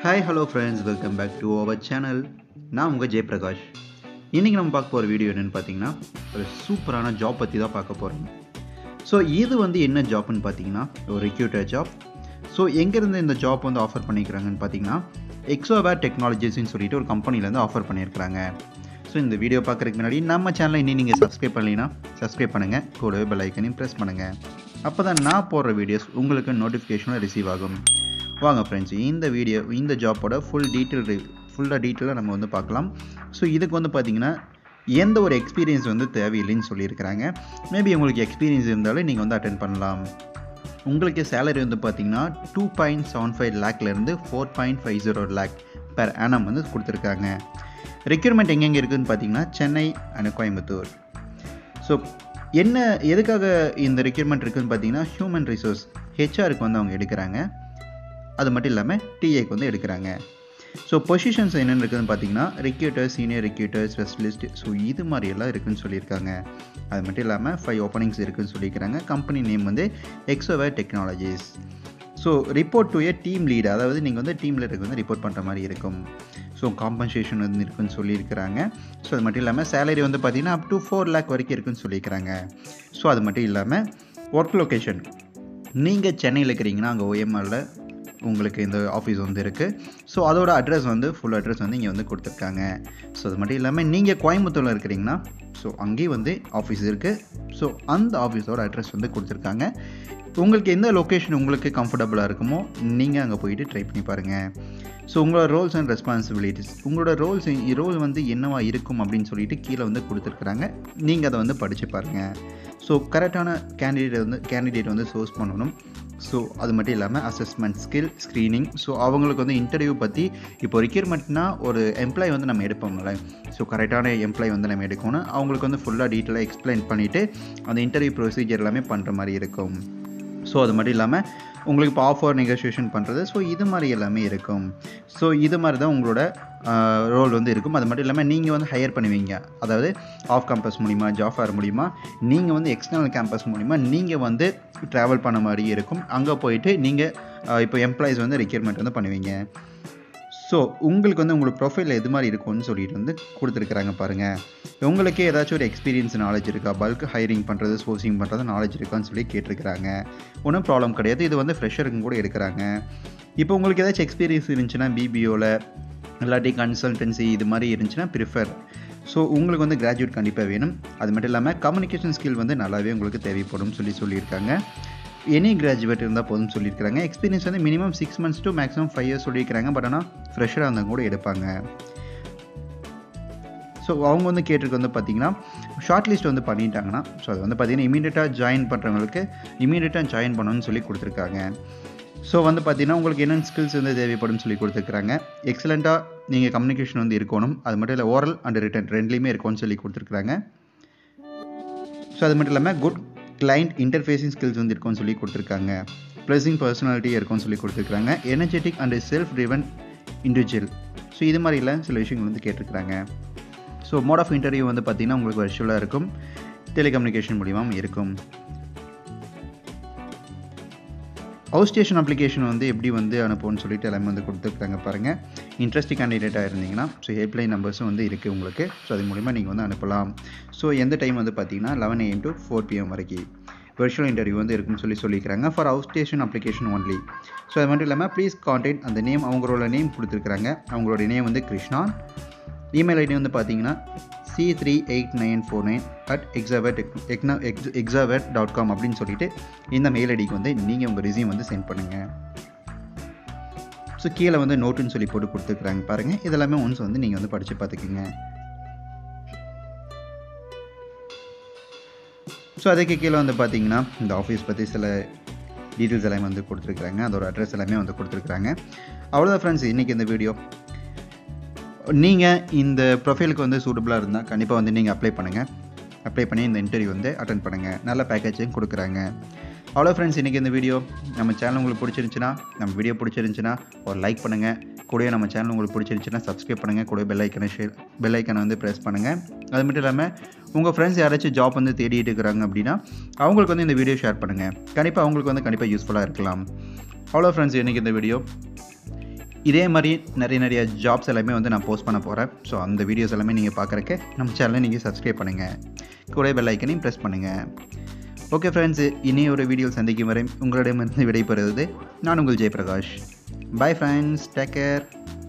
hi hello friends welcome back to our channel நான் உங்கள் ஜெயபிரகாஷ் இன்றைக்கி நம்ம பார்க்க போகிற வீடியோ என்னென்னு பார்த்தீங்கன்னா ஒரு சூப்பரான ஜாப் பற்றி தான் பார்க்க போகிறோம் ஸோ இது வந்து என்ன ஜாப்னு பார்த்தீங்கன்னா ஒரு ரெக்யூட்டர் ஜாப் ஸோ எங்கேருந்து இந்த ஜாப் வந்து ஆஃபர் பண்ணிக்கிறாங்கன்னு பார்த்தீங்கன்னா எக்ஸோவேர் டெக்னாலஜிஸ்ன்னு சொல்லிட்டு ஒரு கம்பெனிலேருந்து ஆஃபர் பண்ணியிருக்கிறாங்க ஸோ இந்த வீடியோ பார்க்குறதுக்கு முன்னாடி நம்ம சேனலை இன்னும் நீங்கள் சப்ஸ்கிரைப் பண்ணலைன்னா சப்ஸ்கிரைப் பண்ணுங்கள் கூடவே பெல் ஐக்கனையும் ப்ரெஸ் பண்ணுங்கள் அப்போ தான் நான் போடுற வீடியோஸ் உங்களுக்கு நோட்டிஃபிகேஷனும் ரிசீவ் ஆகும் வாங்க ஃப்ரெண்ட்ஸ் இந்த வீடியோ இந்த ஜாப்போட ஃபுல் டீட்டெயில் ஃபுல்லாக டீட்டெயிலாக நம்ம வந்து பார்க்கலாம் ஸோ இதுக்கு வந்து பார்த்தீங்கன்னா எந்த ஒரு எக்ஸ்பீரியன்ஸ் வந்து தேவையில்லைன்னு சொல்லியிருக்கிறாங்க மேபி உங்களுக்கு எக்ஸ்பீரியன்ஸ் இருந்தாலும் நீங்கள் வந்து அட்டன் பண்ணலாம் உங்களுக்கு சேலரி வந்து பார்த்தீங்கன்னா டூ பாயிண்ட் செவன் ஃபைவ் லேக்லேருந்து four point five zero lakh per annum வந்து கொடுத்துருக்காங்க ரெக்யூர்மெண்ட் எங்கெங்கே இருக்குதுன்னு பார்த்தீங்கன்னா சென்னை அண்ட் கோயம்புத்தூர் ஸோ என்ன எதுக்காக இந்த ரெக்யூர்மெண்ட் இருக்குதுன்னு பார்த்தீங்கன்னா ஹியூமன் ரிசோர்ஸ் ஹெச்ஆருக்கு வந்து அவங்க எடுக்கிறாங்க அது மட்டும் இல்லாமல் டிஏக்கு வந்து எடுக்கிறாங்க ஸோ பொசிஷன்ஸ் என்னென்ன இருக்குதுன்னு பார்த்தீங்கன்னா recruiter senior recruiter specialist so இது மாதிரி எல்லாம் இருக்குதுன்னு சொல்லியிருக்காங்க அது மட்டும் இல்லாமல் ஃபைவ் ஓப்பனிங்ஸ் இருக்குதுன்னு சொல்லியிருக்கிறாங்க கம்பெனி நேம் வந்து Exoware technologies so report to a team lead அதாவது நீங்கள் வந்து டீம் லீடருக்கு வந்து ரிப்போர்ட் பண்ணுற மாதிரி இருக்கும் ஸோ காம்பன்சேஷன் வந்து இருக்குன்னு சொல்லியிருக்கிறாங்க ஸோ அது மட்டும் இல்லாமல் சேலரி வந்து பார்த்தீங்கன்னா அப் டு ஃபோர் லேக் வரைக்கும் இருக்குன்னு சொல்லியிருக்கிறாங்க ஸோ அது மட்டும் இல்லாமல் ஒர்க் லொக்கேஷன் நீங்கள் சென்னையில் இருக்கிறீங்கன்னா அங்கே ஓஎம்ஆரில் உங்களுக்கு இந்த ஆஃபீஸ் வந்து இருக்குது ஸோ அதோட அட்ரஸ் வந்து ஃபுல் அட்ரஸ் வந்து இங்கே வந்து கொடுத்துருக்காங்க ஸோ அது மட்டும் இல்லாமல் நீங்கள் கோயம்புத்தூரில் இருக்கிறீங்கன்னா ஸோ அங்கேயும் வந்து ஆஃபீஸ் இருக்குது ஸோ அந்த ஆஃபீஸோட அட்ரஸ் வந்து கொடுத்துருக்காங்க உங்களுக்கு எந்த லொக்கேஷன் உங்களுக்கு கம்ஃபர்டபுளாக இருக்குமோ நீங்கள் அங்கே போயிட்டு ட்ரை பண்ணி பாருங்கள் ஸோ உங்களோட ரோல்ஸ் அண்ட் ரெஸ்பான்சிபிலிட்டிஸ் உங்களோட ரோல்ஸ் ரோல் வந்து என்னவா இருக்கும் அப்படின்னு சொல்லிட்டு கீழே வந்து கொடுத்துருக்குறாங்க நீங்கள் அதை வந்து படித்து பாருங்கள் ஸோ கரெக்டான கேண்டிடேட் வந்து கேண்டிடேட் வந்து சோர்ஸ் பண்ணணும் ஸோ அது மட்டும் இல்லாமல் அசஸ்மெண்ட் ஸ்கில் ஸ்க்ரீனிங் ஸோ அவங்களுக்கு வந்து இன்டர்வியூ பற்றி இப்போ ரெக்யூர்மெண்ட்னா ஒரு எம்ப்ளாய் வந்து நம்ம எடுப்போம்ல ஸோ கரெக்டான எம்ப்ளாய் வந்து நம்ம எடுக்கணும் அவங்களுக்கு வந்து ஃபுல்லாக டீட்டெயிலாக எக்ஸ்பிளைன் பண்ணிவிட்டு அந்த இன்டர்வியூ ப்ரொசீஜர் எல்லாமே பண்ணுற மாதிரி இருக்கும் ஸோ அது மட்டும் இல்லாமல் உங்களுக்கு இப்போ ஆஃபர் நெகோசியேஷன் பண்ணுறது ஸோ இது மாதிரி எல்லாமே இருக்கும் ஸோ இது மாதிரி தான் உங்களோட ரோல் வந்து இருக்கும் அது மட்டும் இல்லாமல் நீங்கள் வந்து ஹையர் பண்ணுவீங்க அதாவது ஆஃப் கேம்பஸ் மூலிமா ஜாப் ஃபேர் மூலிமா நீங்கள் வந்து எக்ஸ்டர்னல் கேம்பஸ் மூலிமா நீங்கள் வந்து ட்ராவல் பண்ண மாதிரி இருக்கும் அங்கே போயிட்டு நீங்கள் இப்போ எம்ப்ளாயிஸ் வந்து ரெக்யர்மெண்ட் வந்து பண்ணுவீங்க ஸோ உங்களுக்கு வந்து உங்களுக்கு ப்ரொஃபைல் எது மாதிரி இருக்கும்னு சொல்லிட்டு வந்து கொடுத்துருக்குறாங்க பாருங்கள் உங்களுக்கே ஏதாச்சும் ஒரு எக்ஸ்பீரியன்ஸ் நாலேஜ் இருக்கா பல்க் ஹைரிங் பண்ணுறது சோர்சிங் பண்ணுறது நாலேஜ் இருக்கான்னு சொல்லி கேட்டிருக்கிறாங்க ஒன்றும் ப்ராப்ளம் கிடையாது இது வந்து ஃப்ரெஷருக்கும் கூட எடுக்கிறாங்க இப்போ உங்களுக்கு ஏதாச்சும் எக்ஸ்பீரியன்ஸ் இருந்துச்சுன்னா பிபிஓவில் இல்லாட்டி கன்சல்டன்சி இது மாதிரி இருந்துச்சுன்னா ப்ரிஃபர் ஸோ உங்களுக்கு வந்து கிராஜுவேட் கண்டிப்பாக வேணும் அது மட்டும் இல்லாமல் கம்யூனிகேஷன் ஸ்கில் வந்து நல்லாவே உங்களுக்கு தேவைப்படும் சொல்லி சொல்லியிருக்காங்க எனி கிராஜுவேட் இருந்தால் போதும் சொல்லியிருக்காங்க எக்ஸ்பீரியன்ஸ் வந்து minimum six months to maximum five years சொல்லியிருக்கிறாங்க பட் ஆனால் ஃப்ரெஷராக இருந்தால் கூட எடுப்பாங்க ஸோ அவங்க வந்து கேட்டிருக்கு வந்து பார்த்தீங்கன்னா ஷார்ட் லிஸ்ட் வந்து பண்ணிட்டாங்கன்னா ஸோ அது வந்து பார்த்தீங்கன்னா இமீடியட்டாக ஜாயின் பண்ணுறவங்களுக்கு இமீடியட்டாக ஜாயின் பண்ணணும்னு சொல்லி கொடுத்துருக்காங்க ஸோ வந்து பார்த்தீங்கன்னா உங்களுக்கு என்னென்ன ஸ்கில்ஸ் வந்து தேவைப்படும் சொல்லி கொடுத்துருக்காங்க எக்ஸலண்ட்டாக நீங்கள் கம்யூனிகேஷன் வந்து இருக்கணும் அது மட்டும் இல்லை ஓரல் அண்ட் ரிட்டன் ரெண்டுலேயுமே இருக்கும்னு சொல்லி கொடுத்துருக்காங்க ஸோ அது மட்டும் இல்லாமல் குட் கிளைண்ட் இன்டர்ஃபேஸிங் ஸ்கில்ஸ் வந்து இருக்கும்னு சொல்லி கொடுத்துருக்காங்க ப்ளஸிங் பர்சனாலிட்டி இருக்கும்னு சொல்லி கொடுத்துருக்காங்க energetic and self driven individual so இது மாதிரிலாம் சில விஷயங்கள் வந்து கேட்டிருக்கிறாங்க ஸோ மோட் ஆஃப் இன்டர்வியூ வந்து பார்த்திங்கன்னா உங்களுக்கு வர்ச்சுவலாக இருக்கும் டெலிகம்யூனிகேஷன் மூலியமாக இருக்கும் ஹவுஸ் ஸ்டேஷன் அப்ளிகேஷன் வந்து எப்படி வந்து அனுப்புவோம்னு சொல்லிட்டு எல்லாமே வந்து கொடுத்துருக்காங்க பாருங்கள் இன்ட்ரெஸ்டிங் கேண்டிடேட்டாக இருந்தீங்கன்னா ஸோ ஹெல்ப்லைன் நம்பர்ஸும் வந்து இருக்குது உங்களுக்கு ஸோ அது மூலிமா நீங்கள் வந்து அனுப்பலாம் ஸோ எந்த டைம் வந்து பார்த்தீங்கன்னா eleven AM to four PM வரைக்கும் வெர்ச்சுவல் இன்டர்வியூ வந்து இருக்குன்னு சொல்லி சொல்லிக்கிறாங்க for house station application only so அது மட்டும் இல்லாமல் ப்ளீஸ் கான்டெக்ட் அந்த நேம் அவங்களோட நேம் கொடுத்துருக்குறாங்க அவங்களோட நேம் வந்து கிருஷ்ணா இமெயில் ஐடி வந்து பார்த்தீங்கன்னா C three eight nine four nine at excavate எக்னா எக்ஸ் எக்ஸாவேட் டாட் காம் அப்படின்னு சொல்லிட்டு இந்த மெயில் ஐடிக்கு வந்து நீங்கள் உங்கள் ரிசியூம் வந்து சென்ட் பண்ணுங்கள் ஸோ கீழே வந்து நோட்டுன்னு சொல்லி போட்டு கொடுத்துருக்குறாங்க பாருங்கள் இதெல்லாமே ஒன்ஸ் வந்து நீங்கள் வந்து படித்து பார்த்துக்குங்க ஸோ அதுக்கு கீழே வந்து பார்த்தீங்கன்னா இந்த ஆஃபீஸ் பற்றி சில டீட்டெயில்ஸ் எல்லாமே வந்து கொடுத்துருக்குறாங்க அதோட அட்ரஸ் எல்லாமே வந்து கொடுத்துருக்குறாங்க அவ்வளோதான் ஃப்ரெண்ட்ஸ் இன்றைக்கி இந்த வீடியோ நீங்கள் இந்த ப்ரொஃபைலுக்கு வந்து சூட்டபுளாக இருந்தால் கண்டிப்பாக வந்து நீங்கள் அப்ளை பண்ணுங்கள் அப்ளை பண்ணி இந்த இன்டர்வியூ வந்து அட்டன் பண்ணுங்கள் நல்ல பேக்கேஜும் கொடுக்குறாங்க அவ்வளோ ஃப்ரெண்ட்ஸ் இன்றைக்கி இந்த வீடியோ நம்ம சேனல் உங்களுக்கு பிடிச்சிருந்துச்சுன்னா நம்ம வீடியோ பிடிச்சிருந்துச்சுன்னா ஒரு லைக் பண்ணுங்கள் கூடவே நம்ம சேனல் உங்களுக்கு பிடிச்சிருந்துச்சுன்னா சப்ஸ்கிரைப் பண்ணுங்கள் கூட பெல் ஐக்கனை ஷேர் பெல் ஐக்கனை வந்து ப்ரெஸ் பண்ணுங்கள் அது மட்டும் இல்லாமல் உங்கள் ஃப்ரெண்ட்ஸ் யாராச்சும் ஜாப் வந்து தேடிட்டு இருக்கிறாங்க அப்படின்னா அவங்களுக்கு வந்து இந்த வீடியோ ஷேர் பண்ணுங்கள் கண்டிப்பாக அவங்களுக்கு வந்து கண்டிப்பாக யூஸ்ஃபுல்லாக இருக்கலாம் அவ்வளோ ஃப்ரெண்ட்ஸ் இன்றைக்கி இந்த வீடியோ இதே மாதிரி நிறைய நிறைய ஜாப்ஸ் எல்லாமே வந்து நான் போஸ்ட் பண்ண போகிறேன் ஸோ அந்த வீடியோஸ் எல்லாமே நீங்கள் பார்க்குறக்கு நம்ம சேனலை நீங்கள் சப்ஸ்கிரைப் பண்ணுங்கள் கூட பெல் ஐக்கனையும் ப்ரெஸ் பண்ணுங்கள் ஓகே ஃப்ரெண்ட்ஸ் இனி ஒரு வீடியோ சந்திக்கும் வரை உங்களிடமிருந்து விடைபெறுவது நான் உங்கள் Jayaprakash bye friends take care